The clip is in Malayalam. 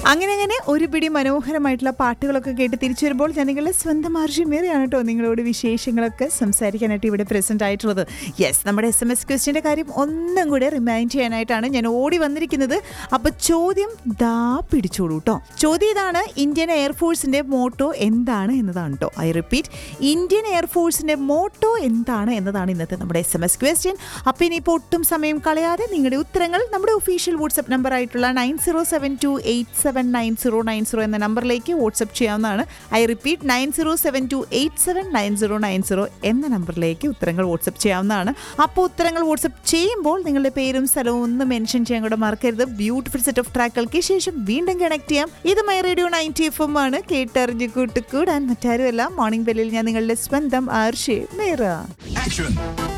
അങ്ങനെ അങ്ങനെ ഒരു പിടി മനോഹരമായിട്ടുള്ള പാട്ടുകളൊക്കെ കേട്ട് തിരിച്ചു വരുമ്പോൾ ഞാൻ നിങ്ങളുടെ സ്വന്തം ആർഷിമേറിയാണ് കേട്ടോ നിങ്ങളോട് വിശേഷങ്ങളൊക്കെ സംസാരിക്കാനായിട്ട് ഇവിടെ പ്രസന്റ് ആയിട്ടുള്ളത് യെസ് നമ്മുടെ എസ് എം എസ് ക്വസ്റ്റിൻ്റെ കാര്യം ഒന്നും കൂടെ റിമൈൻഡ് ചെയ്യാനായിട്ടാണ് ഞാൻ ഓടി വന്നിരിക്കുന്നത് അപ്പോൾ ചോദ്യം ദാ പിടിച്ചോളൂ കേട്ടോ ചോദ്യം ഇതാണ് ഇന്ത്യൻ എയർഫോഴ്സിന്റെ മോട്ടോ എന്താണ് എന്നതാണ് കേട്ടോ ഐ റിപ്പീറ്റ് ഇന്ത്യൻ എയർഫോഴ്സിന്റെ മോട്ടോ എന്താണ് എന്നതാണ് ഇന്നത്തെ നമ്മുടെ എസ് എം എസ് ക്വസ്റ്റ്യൻ അപ്പോൾ ഇനിയിപ്പോൾ ഒട്ടും സമയം കളയാതെ നിങ്ങളുടെ ഉത്തരങ്ങൾ നമ്മുടെ ഒഫീഷ്യൽ വാട്സപ്പ് നമ്പർ ആയിട്ടുള്ള nine zero seven two eight seven nine zero nine zero എന്ന നമ്പറിലേക്ക് വാട്സപ്പ് ചെയ്യാവുന്നതാണ് I repeat nine zero seven two eight seven nine zero nine zero എന്ന നമ്പറിലേക്ക് ഉത്തരങ്ങൾ വാട്സപ്പ് ചെയ്യാവുന്നതാണ് അപ്പോൾ ഉത്തരങ്ങൾ വാട്സപ്പ് ചെയ്യുമ്പോൾ നിങ്ങളുടെ പേരും സ്ഥലവും ഒന്ന് മെൻഷൻ ചെയ്യാൻ കൂടെ മറക്കരുത് ബ്യൂട്ടിഫുൾ സെറ്റ് ഓഫ് ട്രാക്കുകൾക്ക് ശേഷം വീണ്ടും കണക്ട് ചെയ്യാം ഇത് my radio ninety F M ആണ് കേട്ടറിഞ്ഞ് കൂട്ടുകൂടാൻ മറ്റാരുമല്ല മോർണിംഗ് ബെല്ലിൽ ഞാൻ നിങ്ങളുടെ സ്വന്തം ആർഷേ നേര Action!